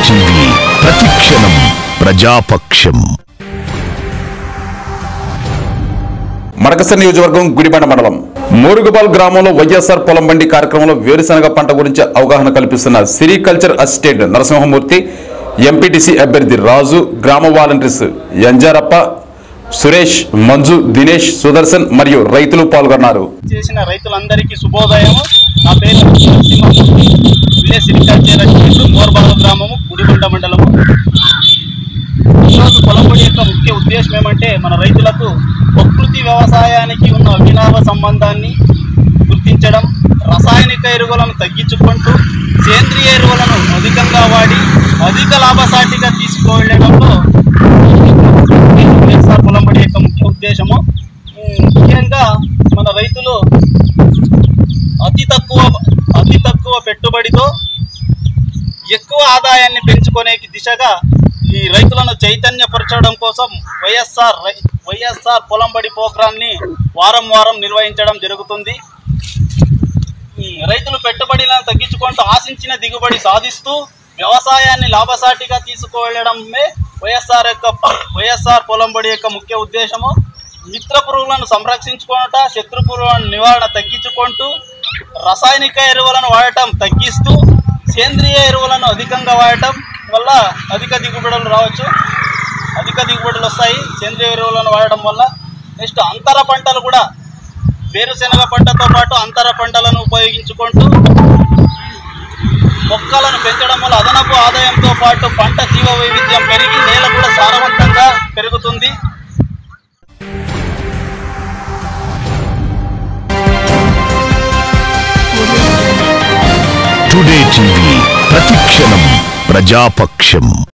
TV ప్రతిక్షణం ప్రజాపక్షం మడకస నియోజకవర్గం గుడిబండ మండలం మోరుగుపాల్ గ్రామంలో వైఎస్ఆర్ పొలం బండి కార్యక్రమంలో వేరుశనగ పంట గురించి అవగాహన కల్పిస్తున్న సిరికల్చర్ అసిస్టెంట్ నరసింహమూర్తి ఎంపీటీసీ అభ్యర్థి రాజు గ్రామ వాలంటీర్స్ ఎంజారప్ప సురేష్ మంజు దినేష్ సుదర్శన్ మరియు రైతులు పాల్గొన్నారు చేసిన రైతులందరికీ శుభోదయము నా పేరు Narasimhamurthy village sericulture assistant Morbala గ్రామము గుడిగుంట మండలము ఈరోజు పొలంబడి యొక్క ముఖ్య ఉద్దేశం ఏమంటే మన రైతులకు ప్రకృతి వ్యవసాయానికి ఉన్న అవినావ సంబంధాన్ని గుర్తించడం రసాయనిక ఎరువులను తగ్గించుకుంటూ సేంద్రియ ఎరువులను అధికంగా వాడి అధిక లాభసాటిగా తీసుకువెళ్ళడంలో వైఎస్ఆర్ పొలంబడి యొక్క ముఖ్య ఉద్దేశము ఉమ్, ముఖ్యంగా మన రైతులు అతి తక్కువ అతి తక్కువ పెట్టుబడితో ఎక్కువ ఆదాయాన్ని పెంచుకునే దిశగా ఈ రైతులను చైతన్యపరచడం కోసం వైఎస్ఆర్ రై- వైఎస్ఆర్ పొలంబడి ప్రోగ్రాంని వారం వారం నిర్వహించడం జరుగుతుంది ఉమ్, రైతులు పెట్టుబడులను తగ్గించుకుంటూ ఆశించిన దిగుబడి సాధిస్తూ వ్యవసాయాన్ని లాభసాటిగా తీసుకువెళ్ళడమే వైఎస్ఆర్ యొక్క వైఎస్ఆర్ పొలంబడి యొక్క ముఖ్య ఉద్దేశము మిత్ర పురుగులను సంరక్షించుకొనుట శత్రు పురుగుల నివారణ తగ్గించుకుంటూ రసాయనిక ఎరువులను వాడటం తగ్గిస్తూ సేంద్రియ ఎరువులను అధికంగా వాడటం వల్ల అధిక దిగుబడులు రావచ్చు అధిక దిగుబడులు వస్తాయి సేంద్రియ ఎరువులను వాడటం వల్ల నెక్స్ట్ అంతర పంటలు కూడా వేరుశెనగ పంటతో పాటు అంతర పంటలను ఉపయోగించుకుంటూ మొక్కలను పెంచడం వల్ల అదనపు ఆదాయంతో పాటు పంట జీవ వైవిధ్యం పెరిగి నేల కూడా సారవంతంగా పెరుగుతుంది టుడే టీవీ ప్రతిక్షణం ప్రజాపక్షం